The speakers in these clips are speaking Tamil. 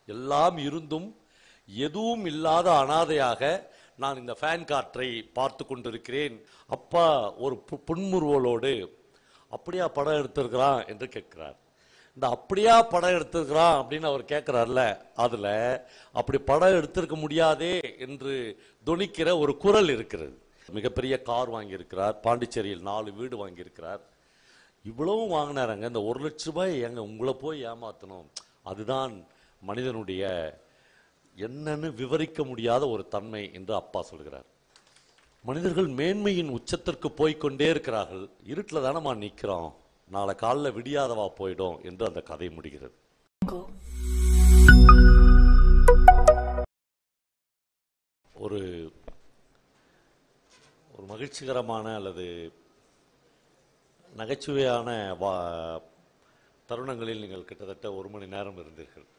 எல்லாம் இருந்தும் எதுவும் இல்லாத அனாதையாக நான் இந்த ஃபேன் காற்றை பார்த்து கொண்டிருக்கிறேன் அப்பா ஒரு பு- புன்முறுவலோடு அப்படியா படம் எடுத்திருக்கிறான் என்று கேட்கிறார் இந்த அப்படியா படம் எடுத்திருக்கிறான் அப்படின்னு அவர் கேட்கிறார்ல அதுல அப்படி படம் எடுத்திருக்க முடியாதே என்று தொனிக்கிற ஒரு குரல் இருக்கிறது மிகப்பெரிய கார் வாங்கியிருக்கிறார் பாண்டிச்சேரியில் நாலு வீடு வாங்கியிருக்கிறார் இவ்வளவும் வாங்கினாருங்க இந்த ஒரு லட்ச ரூபாய் எங்க உங்களை போய் ஏமாத்தணும் அதுதான் மனிதனுடைய என்னன்னு விவரிக்க முடியாத ஒரு தன்மை என்று அப்பா சொல்கிறார் மனிதர்கள் மேன்மையின் உச்சத்திற்கு போய்க்கொண்டே இருக்கிறார்கள் இருட்டில் தானம்மா நிற்கிறோம் நாளை காலைல விடியாதவா போயிடும் என்று அந்த கதை முடிகிறது ஒரு ஒரு மகிழ்ச்சிகரமான அல்லது நகைச்சுவையான வா தருணங்களில் நீங்கள் கிட்டத்தட்ட ஒரு மணி நேரம் இருந்தீர்கள்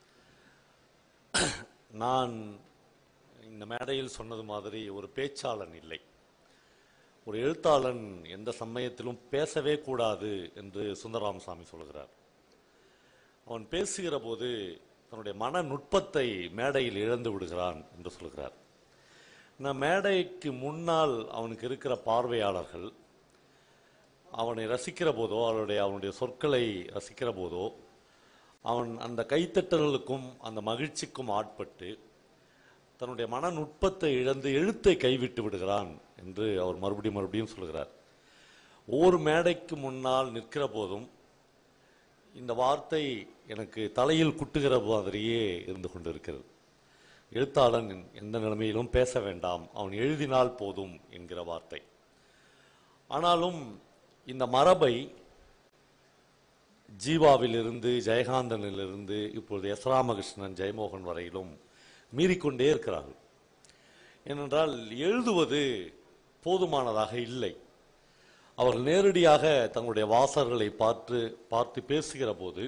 நான் இந்த மேடையில் சொன்னது மாதிரி ஒரு பேச்சாளன் இல்லை ஒரு எழுத்தாளன் எந்த சமயத்திலும் பேசவே கூடாது என்று சுந்தரராமசாமி சொல்கிறார் அவன் பேசுகிற போது தன்னுடைய மன நுட்பத்தை மேடையில் இழந்து விடுகிறான் என்று சொல்கிறார் நான் மேடைக்கு முன்னால் அவனுக்கு இருக்கிற பார்வையாளர்கள் அவனை ரசிக்கிற போதோ அவனுடைய அவனுடைய சொற்களை ரசிக்கிற போதோ அவன் அந்த கைத்தட்டல்களுக்கும் அந்த மகிழ்ச்சிக்கும் ஆட்பட்டு தன்னுடைய மன நுட்பத்தை இழந்து எழுத்தை கைவிட்டு விடுகிறான் என்று அவர் மறுபடியும் மறுபடியும் சொல்கிறார் ஒவ்வொரு மேடைக்கு முன்னால் நிற்கிற போதும் இந்த வார்த்தை எனக்கு தலையில் குட்டுகிற மாதிரியே இருந்து கொண்டிருக்கிறது எழுத்தாளன் எந்த நிலைமையிலும் பேச வேண்டாம் அவன் எழுதினால் போதும் என்கிற வார்த்தை ஆனாலும் இந்த மரபை ஜீவாவிலிருந்து ஜெயகாந்தனிலிருந்து இப்பொழுது எஸ் ராமகிருஷ்ணன் ஜெயமோகன் வரையிலும் மீறிக்கொண்டே இருக்கிறார்கள் ஏனென்றால் எழுதுவது போதுமானதாக இல்லை அவர்கள் நேரடியாக தங்களுடைய வாசகர்களை பார்த்து பார்த்து பேசுகிற போது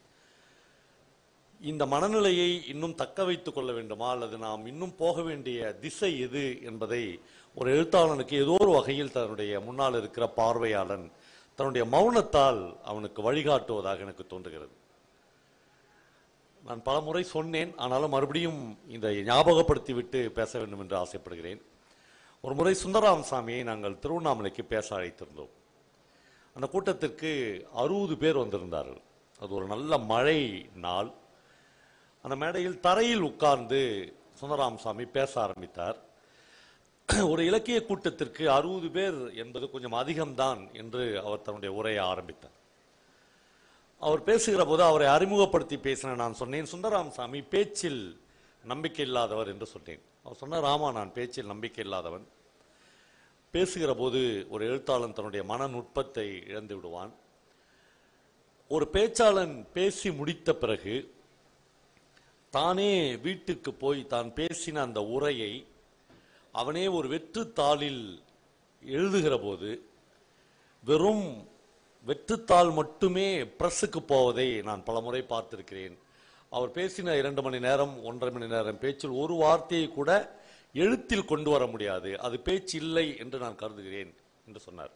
இந்த மனநிலையை இன்னும் தக்க வைத்துக் கொள்ள வேண்டுமா அல்லது நாம் இன்னும் போக வேண்டிய திசை எது என்பதை ஒரு எழுத்தாளனுக்கு ஏதோ ஒரு வகையில் தன்னுடைய முன்னால் இருக்கிற பார்வையாளன் தன்னுடைய மௌனத்தால் அவனுக்கு வழிகாட்டுவதாக எனக்கு தோன்றுகிறது நான் பல முறை சொன்னேன் ஆனாலும் மறுபடியும் இதை ஞாபகப்படுத்தி விட்டு பேச வேண்டும் என்று ஆசைப்படுகிறேன் ஒரு முறை சுந்தரராமசாமியை நாங்கள் திருவண்ணாமலைக்கு பேச அழைத்திருந்தோம் அந்த கூட்டத்திற்கு அறுபது பேர் வந்திருந்தார்கள் அது ஒரு நல்ல மழை நாள் அந்த மேடையில் தரையில் உட்கார்ந்து சுந்தரராமசாமி பேச ஆரம்பித்தார் ஒரு இலக்கிய கூட்டத்திற்கு அறுபது பேர் என்பது கொஞ்சம் அதிகம்தான் என்று அவர் தன்னுடைய உரையை ஆரம்பித்தார் அவர் பேசுகிற போது அவரை அறிமுகப்படுத்தி பேசின நான் சொன்னேன் சுந்தரராமசாமி பேச்சில் நம்பிக்கை இல்லாதவர் என்று சொன்னேன் அவர் சொன்னார் ஆமா நான் பேச்சில் நம்பிக்கை இல்லாதவன் பேசுகிற போது ஒரு எழுத்தாளன் தன்னுடைய மன நுட்பத்தை இழந்து விடுவான் ஒரு பேச்சாளன் பேசி முடித்த பிறகு தானே வீட்டுக்கு போய் தான் பேசின அந்த உரையை அவனே ஒரு வெற்றுத்தாளில் எழுதுகிற போது வெறும் வெற்றுத்தாள் மட்டுமே பிரஸுக்கு போவதை நான் பலமுறை பார்த்திருக்கிறேன் அவர் பேசின இரண்டு மணி நேரம் ஒன்றரை மணி நேரம் பேச்சில் ஒரு வார்த்தையை கூட எழுத்தில் கொண்டு வர முடியாது அது பேச்சு இல்லை என்று நான் கருதுகிறேன் என்று சொன்னார்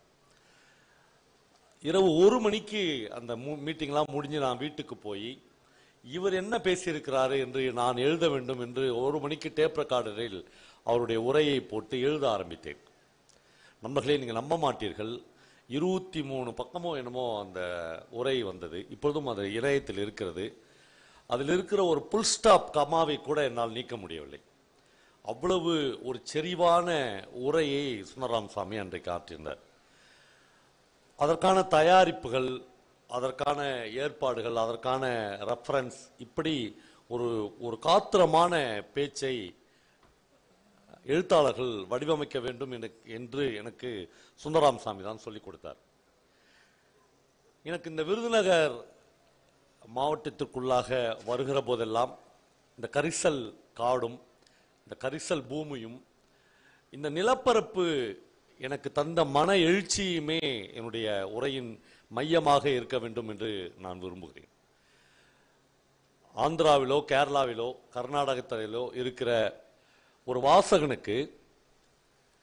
இரவு ஒரு மணிக்கு அந்த மீட்டிங்லாம் முடிஞ்சு நான் வீட்டுக்கு போய் இவர் என்ன பேசியிருக்கிறாரு என்று நான் எழுத வேண்டும் என்று ஒரு மணிக்கு டேப் ரெக்கார்டரில் அவருடைய உரையை போட்டு எழுத ஆரம்பித்தேன் நண்பர்களே நீங்கள் நம்ப மாட்டீர்கள் இருபத்தி மூணு பக்கமோ என்னமோ அந்த உரை வந்தது இப்பொழுதும் அது இணையத்தில் இருக்கிறது அதில் இருக்கிற ஒரு புல் ஸ்டாப் கமாவை கூட என்னால் நீக்க முடியவில்லை அவ்வளவு ஒரு செறிவான உரையை சுந்தரராமசாமி அன்றைக்கு ஆற்றியிருந்தார் அதற்கான தயாரிப்புகள் அதற்கான ஏற்பாடுகள் அதற்கான ரெஃபரன்ஸ் இப்படி ஒரு ஒரு காத்திரமான பேச்சை எழுத்தாளர்கள் வடிவமைக்க வேண்டும் எனக்கு- என்று எனக்கு சுந்தராமசாமி தான் சொல்லிக் கொடுத்தார் எனக்கு இந்த விருதுநகர் மாவட்டத்திற்குள்ளாக வருகிற போதெல்லாம் இந்த கரிசல் காடும் இந்த கரிசல் பூமியும் இந்த நிலப்பரப்பு எனக்கு தந்த மன எழுச்சியுமே என்னுடைய உரையின் மையமாக இருக்க வேண்டும் என்று நான் விரும்புகிறேன் ஆந்திராவிலோ கேரளாவிலோ கர்நாடகத்திலோ இருக்கிற ஒரு வாசகனுக்கு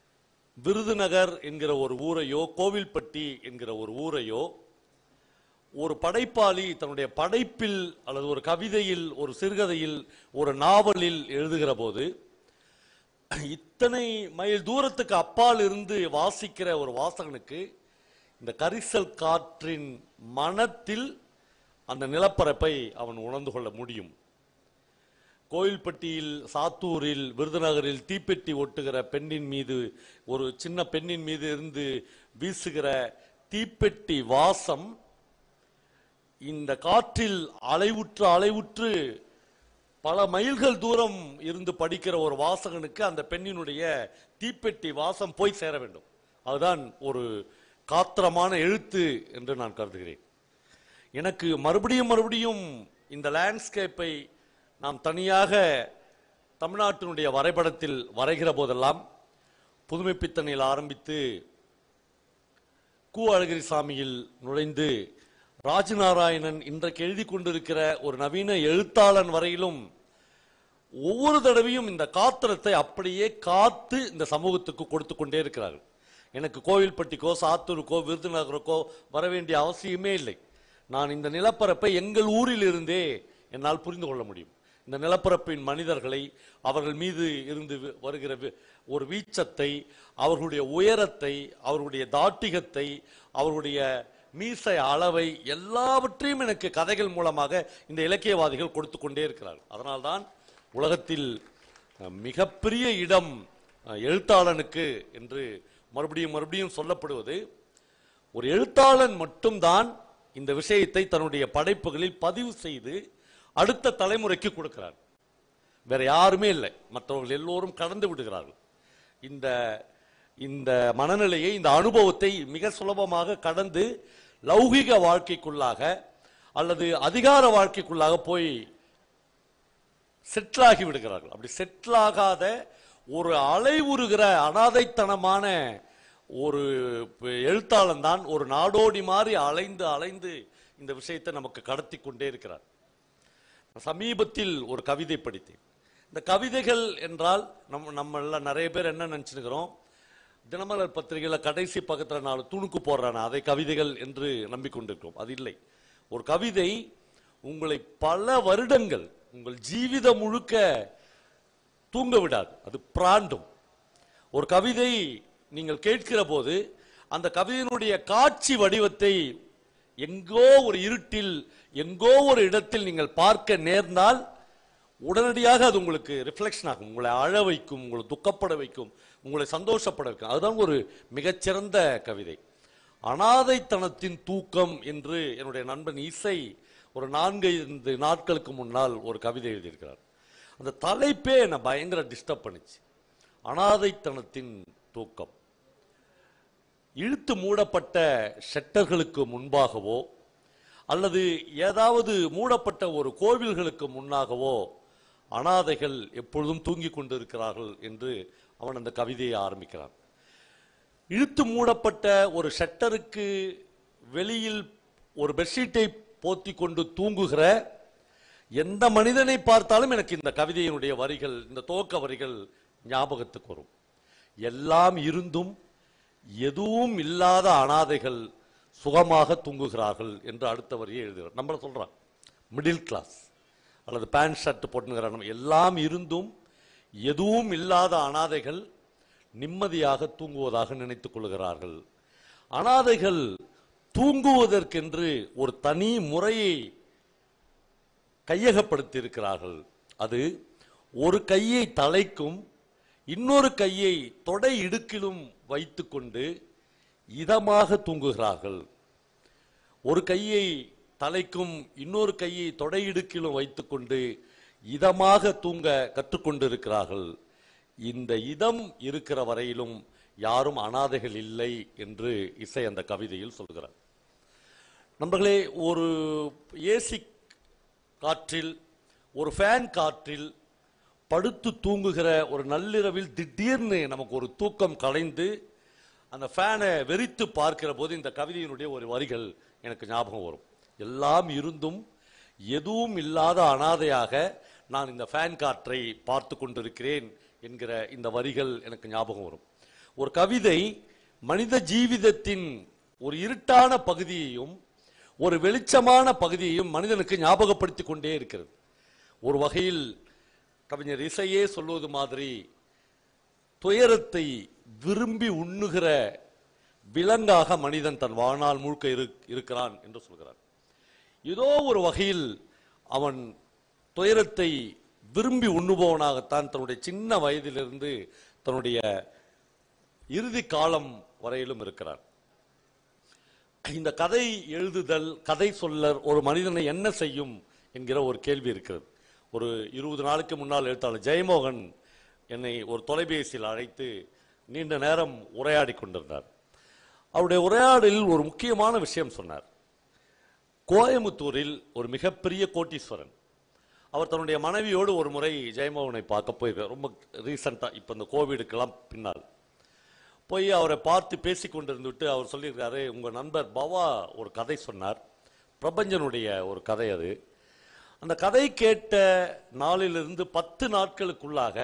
விருதுநகர் என்கிற ஒரு ஊரையோ கோவில்பட்டி என்கிற ஒரு ஊரையோ ஒரு படைப்பாளி தன்னுடைய படைப்பில் அல்லது ஒரு கவிதையில் ஒரு சிறுகதையில் ஒரு நாவலில் எழுதுகிற போது இத்தனை மைல் தூரத்துக்கு அப்பால் இருந்து வாசிக்கிற ஒரு வாசகனுக்கு இந்த கரிசல் காற்றின் மனத்தில் அந்த நிலப்பரப்பை அவன் உணர்ந்து கொள்ள முடியும் கோயில்பட்டியில் சாத்தூரில் விருதுநகரில் தீப்பெட்டி ஒட்டுகிற பெண்ணின் மீது ஒரு சின்ன பெண்ணின் மீது இருந்து வீசுகிற தீப்பெட்டி வாசம் இந்த காற்றில் அலைவுற்று அலைவுற்று பல மைல்கள் தூரம் இருந்து படிக்கிற ஒரு வாசகனுக்கு அந்த பெண்ணினுடைய தீப்பெட்டி வாசம் போய் சேர வேண்டும் அதுதான் ஒரு காத்திரமான எழுத்து என்று நான் கருதுகிறேன் எனக்கு மறுபடியும் மறுபடியும் இந்த லேண்ட்ஸ்கேப்பை நாம் தனியாக தமிழ்நாட்டினுடைய வரைபடத்தில் வரைகிற போதெல்லாம் புதுமைப்பித்தனையில் ஆரம்பித்து கு அழகிரி சாமியில் நுழைந்து ராஜநாராயணன் இன்றைக்கு எழுதி கொண்டிருக்கிற ஒரு நவீன எழுத்தாளன் வரையிலும் ஒவ்வொரு தடவையும் இந்த காத்திரத்தை அப்படியே காத்து இந்த சமூகத்துக்கு கொடுத்து கொண்டே இருக்கிறார்கள் எனக்கு கோவில்பட்டிக்கோ சாத்தூருக்கோ விருதுநகருக்கோ வர வேண்டிய அவசியமே இல்லை நான் இந்த நிலப்பரப்பை எங்கள் ஊரில் இருந்தே என்னால் புரிந்து கொள்ள முடியும் இந்த நிலப்பரப்பின் மனிதர்களை அவர்கள் மீது இருந்து வி- வருகிற வி- ஒரு வீச்சத்தை அவர்களுடைய உயரத்தை அவர்களுடைய தாட்டிகத்தை அவர்களுடைய மீசை அளவை எல்லாவற்றையும் எனக்கு கதைகள் மூலமாக இந்த இலக்கியவாதிகள் கொடுத்து கொண்டே இருக்கிறார்கள் அதனால்தான் உலகத்தில் அஹ், மிகப்பெரிய இடம் அஹ், எழுத்தாளனுக்கு என்று மறுபடியும் மறுபடியும் சொல்லப்படுவது ஒரு எழுத்தாளன் மட்டும்தான் இந்த விஷயத்தை தன்னுடைய படைப்புகளில் பதிவு செய்து அடுத்த தலைமுறைக்கு கொடுக்கிறார் வேற யாருமே இல்லை மற்றவர்கள் எல்லோரும் கடந்து விடுகிறார்கள் இந்த இந்த மனநிலையை இந்த அனுபவத்தை மிக சுலபமாக கடந்து லௌகிக வாழ்க்கைக்குள்ளாக அல்லது அதிகார வாழ்க்கைக்குள்ளாக போய் செட்டில் ஆகி விடுகிறார்கள் அப்படி செட்டில் ஆகாத ஒரு அலைவுறுகிற அனாதைத்தனமான ஒரு எழுத்தாளன் தான் ஒரு நாடோடி மாதிரி அலைந்து அலைந்து இந்த விஷயத்தை நமக்கு கடத்தி கொண்டே இருக்கிறார் சமீபத்தில் ஒரு கவிதை படித்தேன் இந்த கவிதைகள் என்றால் நம்ம நம்ம எல்லாம் நிறைய பேர் என்ன நினைச்சுக்கிறோம் தினமலர் பத்திரிகையில கடைசி பக்கத்துல நாலு துணுக்கு போடுறான அதை கவிதைகள் என்று நம்பிக்கொண்டிருக்கிறோம் அது இல்லை ஒரு கவிதை உங்களை பல வருடங்கள் உங்கள் ஜீவிதம் முழுக்க தூங்க விடாது அது பிராண்டும் ஒரு கவிதை நீங்கள் கேட்கிற போது அந்த கவிதையினுடைய காட்சி வடிவத்தை எங்கோ ஒரு இருட்டில் எங்கோ ஒரு இடத்தில் நீங்கள் பார்க்க நேர்ந்தால் உடனடியாக அது உங்களுக்கு ரிஃப்ளெக்ஷன் ஆகும் உங்களை அழ வைக்கும் உங்களை துக்கப்பட வைக்கும் உங்களை சந்தோஷப்பட வைக்கும் அதுதான் ஒரு மிகச்சிறந்த கவிதை அனாதைத்தனத்தின் தூக்கம் என்று என்னுடைய நண்பன் இசை ஒரு நான்கைந்து நாட்களுக்கு முன்னால் ஒரு கவிதை எழுதியிருக்கிறார் அந்த தலைப்பே என்னை பயங்கர டிஸ்டர்ப் பண்ணுச்சு அனாதைத்தனத்தின் தூக்கம் இழுத்து மூடப்பட்ட ஷட்டர்களுக்கு முன்பாகவோ அல்லது ஏதாவது மூடப்பட்ட ஒரு கோவில்களுக்கு முன்னாகவோ அனாதைகள் எப்பொழுதும் தூங்கிக் கொண்டிருக்கிறார்கள் என்று அவன் அந்த கவிதையை ஆரம்பிக்கிறான் இழுத்து மூடப்பட்ட ஒரு ஷட்டருக்கு வெளியில் ஒரு பெட்ஷீட்டை போத்தி கொண்டு தூங்குகிற எந்த மனிதனை பார்த்தாலும் எனக்கு இந்த கவிதையினுடைய வரிகள் இந்த துவக்க வரிகள் ஞாபகத்துக்கு வரும் எல்லாம் இருந்தும் எதுவும் இல்லாத அனாதைகள் சுகமாக தூங்குகிறார்கள் என்று அடுத்த வரியை எழுதுகிறார் நம்மள சொல்றான் மிடில் கிளாஸ் அல்லது பேண்ட் ஷர்ட் போட்டுங்கிற நம்ம எல்லாம் இருந்தும் எதுவும் இல்லாத அனாதைகள் நிம்மதியாக தூங்குவதாக நினைத்துக் கொள்கிறார்கள் அனாதைகள் தூங்குவதற்கென்று ஒரு தனி முறையை கையகப்படுத்தி இருக்கிறார்கள் அது ஒரு கையை தலைக்கும் இன்னொரு கையை தொடை இடுக்கிலும் வைத்துக்கொண்டு இதமாக தூங்குகிறார்கள் ஒரு கையை தலைக்கும் இன்னொரு கையை தொடை இடுக்கிலும் வைத்துக்கொண்டு இதமாக தூங்க கற்றுக்கொண்டிருக்கிறார்கள் இந்த இதம் இருக்கிற வரையிலும் யாரும் அனாதைகள் இல்லை என்று இசை அந்த கவிதையில் சொல்கிறார் நண்பர்களே ஒரு ஏசி காற்றில் ஒரு ஃபேன் காற்றில் படுத்து தூங்குகிற ஒரு நள்ளிரவில் திடீர்னு நமக்கு ஒரு தூக்கம் கலைந்து அந்த ஃபேனை வெறித்து பார்க்கிற போது இந்த கவிதையினுடைய ஒரு வரிகள் எனக்கு ஞாபகம் வரும் எல்லாம் இருந்தும் எதுவும் இல்லாத அனாதையாக நான் இந்த ஃபேன் காற்றை பார்த்து கொண்டிருக்கிறேன் என்கிற இந்த வரிகள் எனக்கு ஞாபகம் வரும் ஒரு கவிதை மனித ஜீவிதத்தின் ஒரு இருட்டான பகுதியையும் ஒரு வெளிச்சமான பகுதியையும் மனிதனுக்கு ஞாபகப்படுத்தி கொண்டே இருக்கிறது ஒரு வகையில் கவிஞர் இசையே சொல்வது மாதிரி துயரத்தை விரும்பி உண்ணுகிற விலங்காக மனிதன் தன் வாழ்நாள் முழுக்க இரு- இருக்கிறான் என்று சொல்கிறார் ஏதோ ஒரு வகையில் அவன் துயரத்தை விரும்பி உண்ணுபவனாகத்தான் தன்னுடைய சின்ன வயதிலிருந்து தன்னுடைய இறுதி காலம் வரையிலும் இருக்கிறான் இந்த கதை எழுதுதல் கதை சொல்லர் ஒரு மனிதனை என்ன செய்யும் என்கிற ஒரு கேள்வி இருக்கிறது ஒரு இருபது நாளுக்கு முன்னால் எழுத்தாளர் ஜெயமோகன் என்னை ஒரு தொலைபேசியில் அழைத்து நீண்ட நேரம் உரையாடி கொண்டிருந்தார் அவருடைய உரையாடலில் ஒரு முக்கியமான விஷயம் சொன்னார் கோயமுத்தூரில் ஒரு மிகப்பெரிய கோட்டீஸ்வரன் அவர் தன்னுடைய மனைவியோடு ஒரு முறை ஜெயமோகனை பார்க்க போயிருக்கார் ரொம்ப ரீசெண்டாக இப்போ இந்த கோவிடுக்கெல்லாம் பின்னால் போய் அவரை பார்த்து பேசி கொண்டிருந்துவிட்டு அவர் சொல்லியிருக்காரு உங்க நண்பர் பவா ஒரு கதை சொன்னார் பிரபஞ்சனுடைய ஒரு கதை அது அந்த கதை கேட்ட நாளிலிருந்து பத்து நாட்களுக்குள்ளாக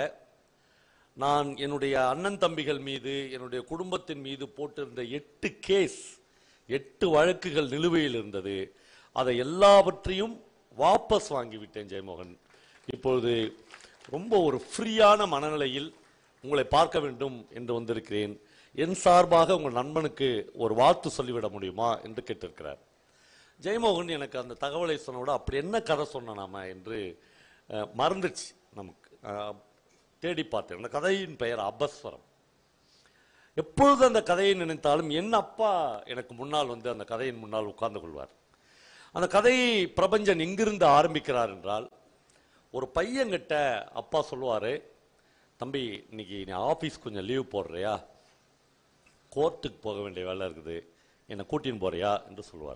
நான் என்னுடைய அண்ணன் தம்பிகள் மீது என்னுடைய குடும்பத்தின் மீது போட்டிருந்த எட்டு கேஸ் எட்டு வழக்குகள் நிலுவையில் இருந்தது அதை எல்லாவற்றையும் வாபஸ் வாங்கிவிட்டேன் ஜெயமோகன் இப்பொழுது ரொம்ப ஒரு ஃப்ரீயான மனநிலையில் உங்களை பார்க்க வேண்டும் என்று வந்திருக்கிறேன் என் சார்பாக உங்கள் நண்பனுக்கு ஒரு வாழ்த்து சொல்லிவிட முடியுமா என்று கேட்டிருக்கிறார் ஜெயமோகன் எனக்கு அந்த தகவலை சொன்னோட அப்படி என்ன கதை சொன்ன நாம என்று அஹ், மறந்துச்சு நமக்கு அஹ், தேடி பார்த்தேன் அந்த கதையின் பெயர் அபஸ்வரம் எப்பொழுது அந்த கதையை நினைத்தாலும் என் அப்பா எனக்கு முன்னால் வந்து அந்த கதையின் முன்னால் உட்கார்ந்து கொள்வார் அந்த கதையை பிரபஞ்சன் எங்கிருந்து ஆரம்பிக்கிறார் என்றால் ஒரு பையன்கிட்ட அப்பா சொல்லுவாரு தம்பி இன்னைக்கு நீ ஆபீஸ் கொஞ்சம் லீவ் போடுறியா கோர்ட்டுக்கு போக வேண்டிய வேலை இருக்குது என்னை கூட்டின்னு போறியா என்று சொல்லுவார்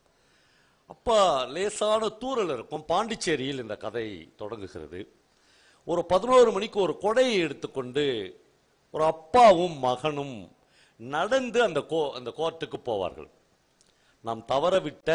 அப்பா லேசான தூறல் இருக்கும் பாண்டிச்சேரியில் இந்த கதை தொடங்குகிறது ஒரு பதினோரு மணிக்கு ஒரு கொடையை எடுத்துக்கொண்டு ஒரு அப்பாவும் மகனும் நடந்து அந்த கோ அந்த கோர்ட்டுக்கு போவார்கள் நாம் தவறவிட்ட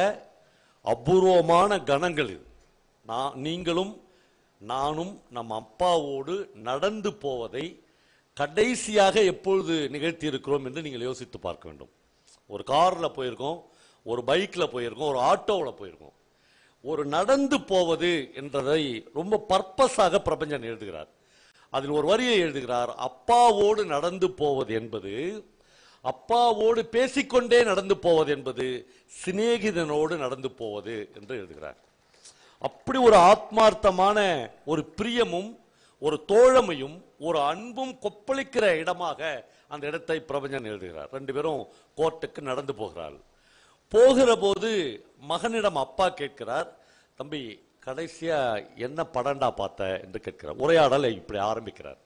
அபூர்வமான கணங்கள் இது நான் நீங்களும் நானும் நம் அப்பாவோடு நடந்து போவதை கடைசியாக எப்பொழுது நிகழ்த்தி இருக்கிறோம் என்று நீங்கள் யோசித்து பார்க்க வேண்டும் ஒரு கார்ல போயிருக்கோம் ஒரு பைக்ல போயிருக்கோம் ஒரு ஆட்டோவில் போயிருக்கோம் ஒரு நடந்து போவது என்றதை ரொம்ப பர்பஸாக பிரபஞ்சன் எழுதுகிறார் அதில் ஒரு வரியை எழுதுகிறார் அப்பாவோடு நடந்து போவது என்பது அப்பாவோடு பேசிக்கொண்டே நடந்து போவது என்பது சிநேகிதனோடு நடந்து போவது என்று எழுதுகிறார் அப்படி ஒரு ஆத்மார்த்தமான ஒரு பிரியமும் ஒரு தோழமையும் ஒரு அன்பும் கொப்பளிக்கிற இடமாக அந்த இடத்தை பிரபஞ்சன் எழுதுகிறார் ரெண்டு பேரும் கோர்ட்டுக்கு நடந்து போகிறார்கள் போகிற போது மகனிடம் அப்பா கேட்கிறார் தம்பி கடைசியா என்ன படம்டா பார்த்த என்று கேட்கிறார் உரையாடலை இப்படி ஆரம்பிக்கிறார்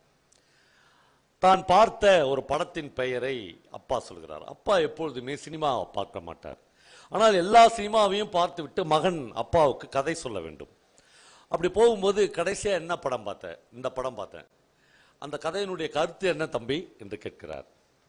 தான் பார்த்த ஒரு படத்தின் பெயரை அப்பா சொல்கிறார் அப்பா எப்பொழுதுமே சினிமா பார்க்க மாட்டார் ஆனால் எல்லா சினிமாவையும் பார்த்துவிட்டு மகன் அப்பாவுக்கு கதை சொல்ல வேண்டும் அப்படி போகும்போது கடைசியா என்ன படம் பார்த்தேன் இந்த படம் பார்த்தேன் அந்த கதையினுடைய கருத்து என்ன தம்பி என்று கேட்கிறார்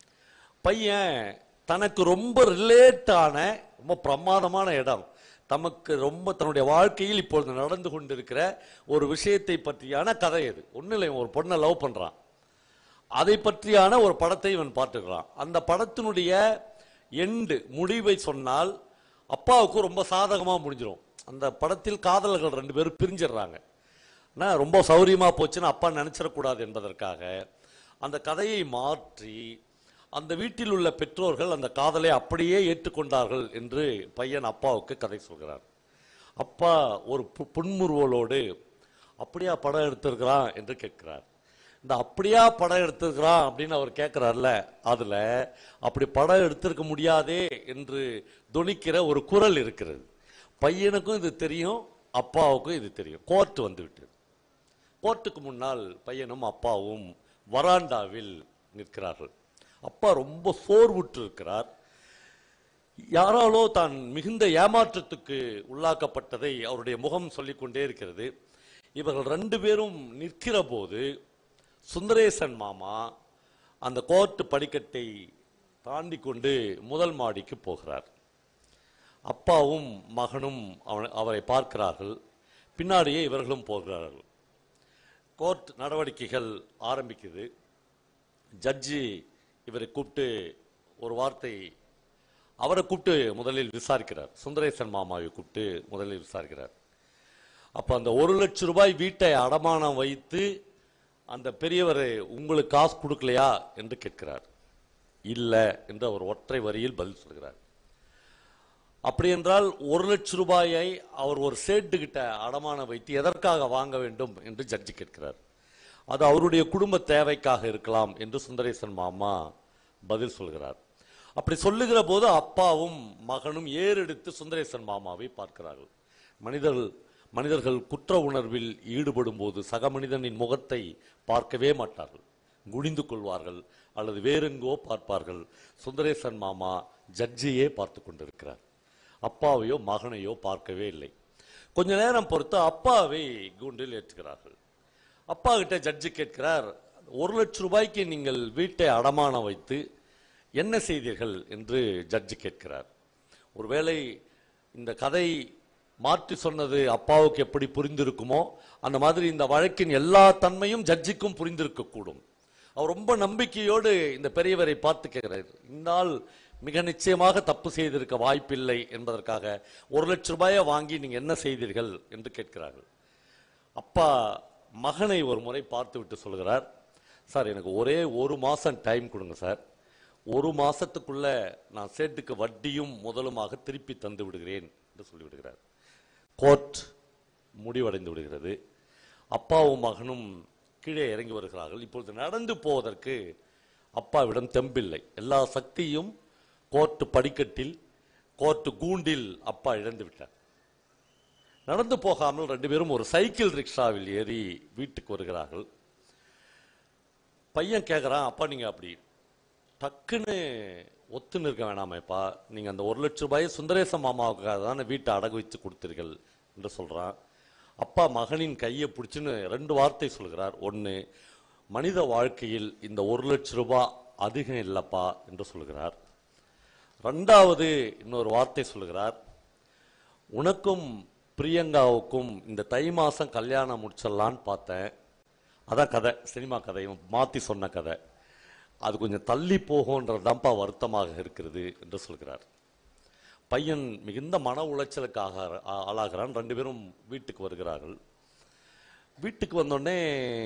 பையன் தனக்கு ரொம்ப ரிலேட்டான ரொம்ப பிரமாதமான இடம் தமக்கு ரொம்ப தன்னுடைய வாழ்க்கையில் இப்பொழுது நடந்து கொண்டிருக்கிற ஒரு விஷயத்தை பற்றியான கதை இது ஒன்றும் இல்லை இவன் ஒரு பொண்ணை லவ் பண்றான் அதை பற்றியான ஒரு படத்தை இவன் பார்த்துக்கிறான் அந்த படத்தினுடைய எண்டு முடிவை சொன்னால் அப்பாவுக்கு ரொம்ப சாதகமாக முடிஞ்சிடும் அந்த படத்தில் காதலர்கள் ரெண்டு பேரும் பிரிஞ்சிடுறாங்க ஆனா, ரொம்ப சௌரியமா போச்சுன்னு அப்பா நினைச்சிடக்கூடாது என்பதற்காக அந்த கதையை மாற்றி அந்த வீட்டில் உள்ள பெற்றோர்கள் அந்த காதலை அப்படியே ஏற்றுக்கொண்டார்கள் என்று பையன் அப்பாவுக்கு கதை சொல்கிறார் அப்பா ஒரு பு- புன்முறுவலோடு அப்படியா படம் எடுத்திருக்கிறான் என்று கேட்கிறார் இந்த அப்படியா படம் எடுத்திருக்கிறான் அப்படின்னு அவர் கேட்கிறார்ல அதுல அப்படி படம் எடுத்திருக்க முடியாதே என்று தொனிக்கிற ஒரு குரல் இருக்கிறது பையனுக்கும் இது தெரியும் அப்பாவுக்கும் இது தெரியும் கோர்ட் வந்து விட்டது கோர்ட்டுக்கு முன்னால் பையனும் அப்பாவும் வராண்டாவில் நிற்கிறார்கள் அப்பா ரொம்ப சோர்வுற்று இருக்கிறார் யாராலோ தான் மிகுந்த ஏமாற்றத்துக்கு உள்ளாக்கப்பட்டதை அவருடைய முகம் சொல்லிக்கொண்டே இருக்கிறது இவர்கள் ரெண்டு பேரும் நிற்கிற போது சுந்தரேசன் மாமா அந்த கோர்ட் படிக்கட்டை தாண்டி கொண்டு முதல் மாடிக்கு போகிறார் அப்பாவும் மகனும் அவனை அவரை பார்க்கிறார்கள் பின்னாடியே இவர்களும் போகிறார்கள் கோர்ட் நடவடிக்கைகள் ஆரம்பிக்குது ஜட்ஜி இவரை கூப்பிட்டு ஒரு வார்த்தை அவரை கூப்பிட்டு முதலில் விசாரிக்கிறார் சுந்தரேசன் மாமாவை கூப்பிட்டு முதலில் விசாரிக்கிறார் அப்ப அந்த ஒரு லட்சம் ரூபாய் வீட்டை அடமானம் வைத்து அந்த பெரியவர் உங்களுக்கு காசு கொடுக்கலையா என்று கேட்கிறார் இல்ல என்று அவர் ஒற்றை வரியில் பதில் சொல்கிறார் அப்படி என்றால் ஒரு லட்சம் ரூபாயை அவர் ஒரு சேட்டு கிட்ட அடமானம் வைத்து எதற்காக வாங்க வேண்டும் என்று ஜட்ஜி கேட்கிறார் அது அவருடைய குடும்ப தேவைக்காக இருக்கலாம் என்று சுந்தரேசன் மாமா பதில் சொல்கிறார் அப்படி சொல்லுகிற போது அப்பாவும் மகனும் ஏறெடுத்து சுந்தரேசன் மாமாவை பார்க்கிறார்கள் மனிதர்கள் மனிதர்கள் குற்ற உணர்வில் ஈடுபடும் போது சக மனிதனின் முகத்தை பார்க்கவே மாட்டார்கள் குனிந்து கொள்வார்கள் அல்லது வேறெங்கோ பார்ப்பார்கள் சுந்தரேசன் மாமா ஜட்ஜியே பார்த்து கொண்டிருக்கிறார் அப்பாவையோ மகனையோ பார்க்கவே இல்லை கொஞ்ச நேரம் பொறுத்து அப்பாவை கூண்டில் ஏற்றுகிறார்கள் அப்பா கிட்ட ஜட்ஜி கேட்கிறார் ஒரு லட்சம் ரூபாய்க்கு நீங்கள் வீட்டை அடமானம் வைத்து என்ன செய்தீர்கள் என்று ஜட்ஜி கேட்கிறார் ஒருவேளை இந்த கதை மாற்றி சொன்னது அப்பாவுக்கு எப்படி புரிந்திருக்குமோ அந்த மாதிரி இந்த வழக்கின் எல்லா தன்மையும் ஜட்ஜிக்கும் புரிந்திருக்கக்கூடும் அவர் ரொம்ப நம்பிக்கையோடு இந்த பெரியவரை பார்த்து கேட்கிறார் இந்த ஆள் மிக நிச்சயமாக தப்பு செய்திருக்க வாய்ப்பில்லை என்பதற்காக ஒரு லட்சம் ரூபாயை வாங்கி நீங்க என்ன செய்தீர்கள் என்று கேட்கிறார்கள் அப்பா மகனை ஒரு முறை பார்த்து விட்டு சொல்கிறார் சார் எனக்கு ஒரே ஒரு மாசம் டைம் கொடுங்க சார் ஒரு மாசத்துக்குள்ள நான் சேட்டுக்கு வட்டியும் முதலுமாக திருப்பி தந்து விடுகிறேன் என்று சொல்லிவிடுகிறார் கோர்ட் முடிவடைந்து விடுகிறது அப்பாவும் மகனும் கீழே இறங்கி வருகிறார்கள் இப்பொழுது நடந்து போவதற்கு அப்பாவிடம் தெம்பில்லை எல்லா சக்தியும் கோர்ட் படிக்கட்டில் கோர்ட் கூண்டில் அப்பா இழந்து விட்டார் நடந்து போகாமல் ரெண்டு பேரும் ஒரு சைக்கிள் ரிக்ஷாவில் ஏறி வீட்டுக்கு வருகிறார்கள் பையன் கேட்குறான் அப்பா நீங்க அப்படி டக்குன்னு ஒத்துன்னு இருக்க வேணாமேப்பா நீங்க அந்த ஒரு லட்சம் ரூபாயை சுந்தரேச மாமாவுக்காக தானே வீட்டை அடகு வச்சு கொடுத்தீர்கள் என்று சொல்றான் அப்பா மகனின் கையை பிடிச்சுன்னு ரெண்டு வார்த்தை சொல்கிறார் ஒன்று மனித வாழ்க்கையில் இந்த ஒரு லட்சம் ரூபாய் அதிகம் இல்லப்பா என்று சொல்கிறார் ரெண்டாவது இன்னொரு வார்த்தை சொல்கிறார் உனக்கும் பிரியங்காவுக்கும் இந்த தை மாசம் கல்யாணம் முடிச்சிடலான்னு பார்த்தேன் அதான் கதை சினிமா கதை இவன் மாத்தி சொன்ன கதை அது கொஞ்சம் தள்ளி போகும்ன்றதுதான்ப்பா வருத்தமாக இருக்கிறது என்று சொல்கிறார் பையன் மிகுந்த மன உளைச்சலுக்கு ஆக- ஆ- ஆளாகிறான் ரெண்டு பேரும் வீட்டுக்கு வருகிறார்கள் வீட்டுக்கு வந்தோடனே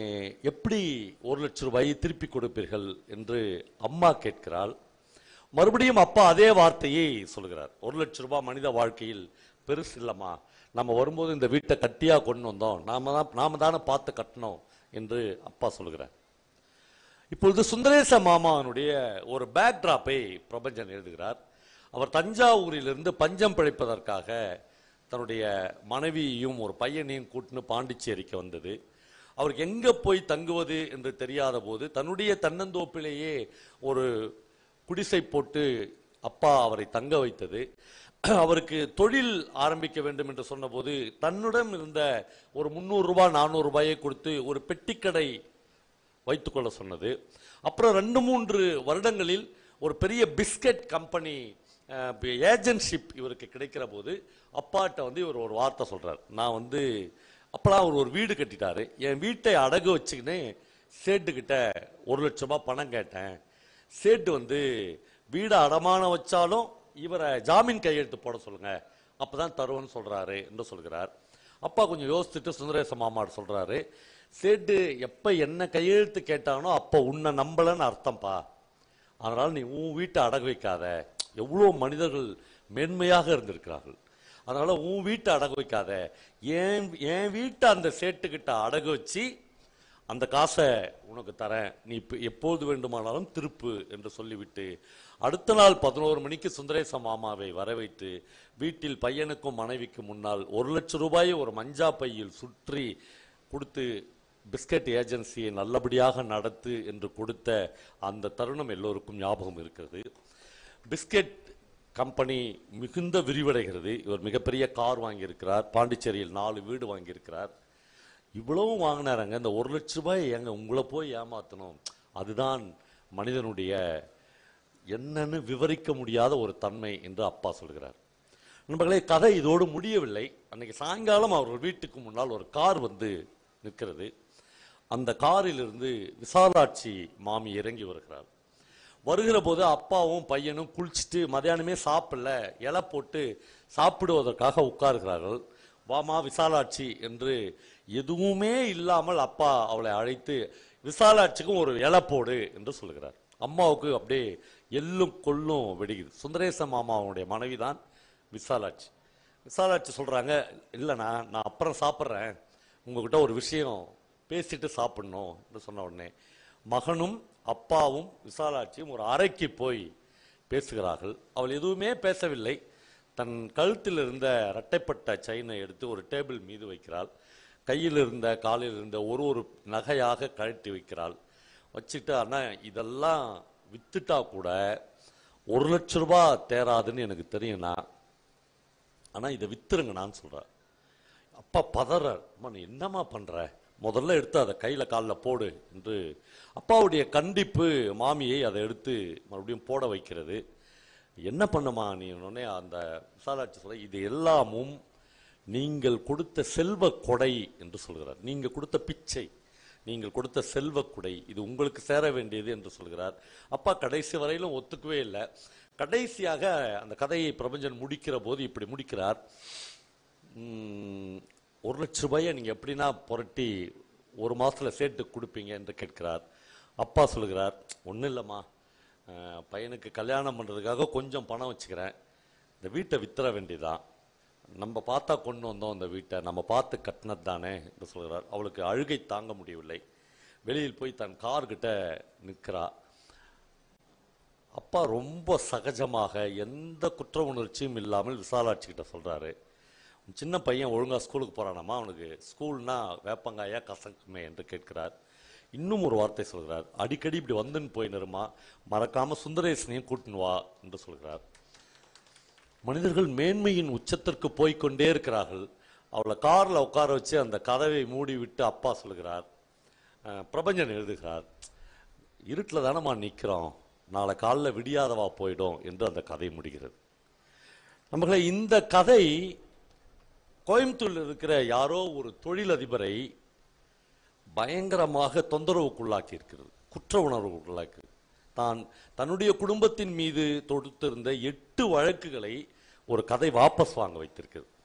எப்படி ஒரு லட்சம் ரூபாயை திருப்பி கொடுப்பீர்கள் என்று அம்மா கேட்கிறாள் மறுபடியும் அப்பா அதே வார்த்தையை சொல்கிறார் ஒரு லட்சம் ரூபாய் மனித வாழ்க்கையில் பெருசு இல்லம்மா நம்ம வரும்போது இந்த வீட்டை கட்டியா கொண்டு வந்தோம் நாம தான் நாம தானே பார்த்து கட்டணும் என்று அப்பா சொல்கிறார் இப்பொழுது சுந்தரேச மாமாவனுடைய ஒரு பேக்டிராப்பை பிரபஞ்சன் எழுதுகிறார் அவர் தஞ்சாவூரிலிருந்து பஞ்சம் பிழைப்பதற்காக தன்னுடைய மனைவியையும் ஒரு பையனையும் கூட்டின்னு பாண்டிச்சேரிக்கு வந்தது அவருக்கு எங்க போய் தங்குவது என்று தெரியாத போது தன்னுடைய தன்னந்தோப்பிலேயே ஒரு குடிசை போட்டு அப்பா அவரை தங்க வைத்தது அவருக்கு தொழில் ஆரம்பிக்க வேண்டும் என்று சொன்னபோது தன்னிடம் இருந்த ஒரு முந்நூறு ரூபாய் நானூறு ரூபாயை கொடுத்து ஒரு பெட்டிக்கடை வைத்துக்கொள்ள சொன்னது அப்புறம் ரெண்டு மூன்று வருடங்களில் ஒரு பெரிய பிஸ்கட் கம்பெனி ஏஜென்ட்ஷிப் இவருக்கு கிடைக்கிற போது அப்பாட்ட வந்து இவர் ஒரு வார்த்தை சொல்றார் நான் வந்து அப்பலாம் அவர் ஒரு வீடு கட்டிட்டாரு என் வீட்டை அடகு வச்சுக்கின்னு சேட்டுக்கிட்ட ஒரு லட்ச ரூபாய் பணம் கேட்டேன் சேட்டு வந்து வீடை அடமானம் வச்சாலும் இவரை ஜாமீன் கையெழுத்து போட சொல்லுங்க அப்பதான் தருவேன்னு சொல்றாரு என்று சொல்கிறார் அப்பா கொஞ்சம் யோசிச்சுட்டு சுந்தரேச மாமாடு சொல்றாரு சேட்டு எப்ப என்ன கையெழுத்து கேட்டானோ அப்ப உன்னை நம்பலன்னு அர்த்தம்ப்பா அதனால நீ உன் வீட்டை அடகு வைக்காத எவ்வளவு மனிதர்கள் மேன்மையாக இருந்திருக்கிறார்கள் அதனால உன் வீட்டை அடகு வைக்காத என் என் வீட்டை அந்த சேட்டுக்கிட்ட அடகு வச்சு அந்த காசை உனக்கு தரேன் நீ இப்ப எப்போது வேண்டுமானாலும் திருப்பு என்று சொல்லிவிட்டு அடுத்த நாள் பதினோரு மணிக்கு சுந்தரேச மாமாவை வர வைத்து வீட்டில் பையனுக்கும் மனைவிக்கும் முன்னால் ஒரு லட்சம் ரூபாயை ஒரு மஞ்சா பையில் சுற்றி கொடுத்து பிஸ்கட் ஏஜென்சியை நல்லபடியாக நடத்து என்று கொடுத்த அந்த தருணம் எல்லோருக்கும் ஞாபகம் இருக்கிறது பிஸ்கட் கம்பெனி மிகுந்த விரிவடைகிறது இவர் மிகப்பெரிய கார் வாங்கியிருக்கிறார் பாண்டிச்சேரியில் நாலு வீடு வாங்கியிருக்கிறார் இவ்வளவும் வாங்கினாருங்க இந்த ஒரு லட்ச ரூபாய் ஏங்க உங்களை போய் ஏமாத்தணும் அதுதான் மனிதனுடைய என்னன்னு விவரிக்க முடியாத ஒரு தன்மை என்று அப்பா சொல்கிறார் நண்பர்களே கதை இதோடு முடியவில்லை அன்னைக்கு சாயங்காலம் அவர்கள் வீட்டுக்கு முன்னால் ஒரு கார் வந்து நிற்கிறது அந்த காரிலிருந்து விசாலாட்சி மாமி இறங்கி வருகிறார் வருகிற போது அப்பாவும் பையனும் குளிச்சுட்டு மதியானமே சாப்பிடல இலை போட்டு சாப்பிடுவதற்காக உட்காருகிறார்கள் வாமா விசாலாட்சி என்று எதுவுமே இல்லாமல் அப்பா அவளை அழைத்து விசாலாட்சிக்கும் ஒரு இலை போடு என்று சொல்லுகிறார் அம்மாவுக்கு அப்படியே எள்ளும் கொள்ளும் வெடிக்குது சுந்தரேச மாமாவுடைய மனைவிதான் விசாலாட்சி விசாலாட்சி சொல்றாங்க இல்லைண்ணா நான் அப்புறம் சாப்பிட்றேன் உங்ககிட்ட ஒரு விஷயம் பேசிட்டு சாப்பிடணும் என்று சொன்ன உடனே மகனும் அப்பாவும் விசாலாட்சியும் ஒரு அறைக்கு போய் பேசுகிறார்கள் அவள் எதுவுமே பேசவில்லை தன் கழுத்தில் இருந்த இரட்டைப்பட்ட செயினை எடுத்து ஒரு டேபிள் மீது வைக்கிறாள் கையில் இருந்த காலில் இருந்த ஒரு ஒரு நகையாக கழட்டி வைக்கிறாள் வச்சுட்டு அண்ணா இதெல்லாம் வித்துட்டா கூட ஒரு லட்ச ரூபாய் தேராதுன்னு எனக்கு தெரியும்ண்ணா ஆனா இதை வித்துருங்க நான் சொல்றேன் அப்பா பதறார் அம்மா நீ என்னம்மா பண்ற முதல்ல எடுத்து அதை கையில காலில் போடு என்று அப்பாவுடைய கண்டிப்பு மாமியை அதை எடுத்து மறுபடியும் போட வைக்கிறது என்ன பண்ணுமா நீ உடனே அந்த விசாலாட்சி சொல்ல இது எல்லாமும் நீங்கள் கொடுத்த செல்வ கொடை என்று சொல்கிறார் நீங்க கொடுத்த பிச்சை நீங்கள் கொடுத்த செல்வ கொடை இது உங்களுக்கு சேர வேண்டியது என்று சொல்கிறார் அப்பா கடைசி வரையிலும் ஒத்துக்கவே இல்லை கடைசியாக அந்த கதையை பிரபஞ்சன் முடிக்கிற போது இப்படி முடிக்கிறார் ம், ஒரு லட்ச ரூபாயை நீங்கள் எப்படின்னா புரட்டி ஒரு மாசத்துல சேர்த்து கொடுப்பீங்க என்று கேட்கிறார் அப்பா சொல்லுகிறார் ஒன்றும் இல்லைம்மா அஹ், பையனுக்கு கல்யாணம் பண்ணுறதுக்காக கொஞ்சம் பணம் வச்சுக்கிறேன் இந்த வீட்டை வித்துற வேண்டியதான் நம்ம பார்த்தா கொண்டு வந்தோம் அந்த வீட்டை நம்ம பார்த்து கட்டினது தானே என்று சொல்கிறார் அவளுக்கு அழுகை தாங்க முடியவில்லை வெளியில் போய் தன் கார் கிட்ட நிற்கிறா அப்பா ரொம்ப சகஜமாக எந்த குற்ற உணர்ச்சியும் இல்லாமல் விசாலாட்சி கிட்ட சொல்றாரு "உன் சின்ன பையன் ஒழுங்கா ஸ்கூலுக்கு போறானாமா அவனுக்கு ஸ்கூல்னா வேப்பங்காயா கசக்குமே என்று கேட்கிறார் இன்னும் ஒரு வார்த்தை சொல்கிறார் அடிக்கடி இப்படி வந்துன்னு போய் நிறுமா மறக்காம சுந்தரேசனையும் கூட்டின்னு வா என்று சொல்கிறார் மனிதர்கள் மேன்மையின் உச்சத்திற்கு போய்க் கொண்டே இருக்கிறார்கள் அவளை கார்ல உட்கார வச்சு அந்த கதவை மூடி விட்டு அப்பா சொல்கிறார் அஹ், பிரபஞ்சன் எழுதுகிறார் இருட்டில் தானம்மா நிற்கிறோம் நாளை காலைல விடியாதவா போயிடும் என்று அந்த கதை முடிகிறது நம்மளை இந்த கதை கோயம்புத்தூரில் இருக்கிற யாரோ ஒரு தொழிலதிபரை பயங்கரமாக தொந்தரவுக்குள்ளாக்கி இருக்கிறது குற்ற உணர்வுக்குள்ளாக்கி தான் தன்னுடைய குடும்பத்தின் மீது தொடுத்திருந்த எட்டு வழக்குகளை ஒரு கதை வாபஸ் வாங்க வைத்திருக்கிறது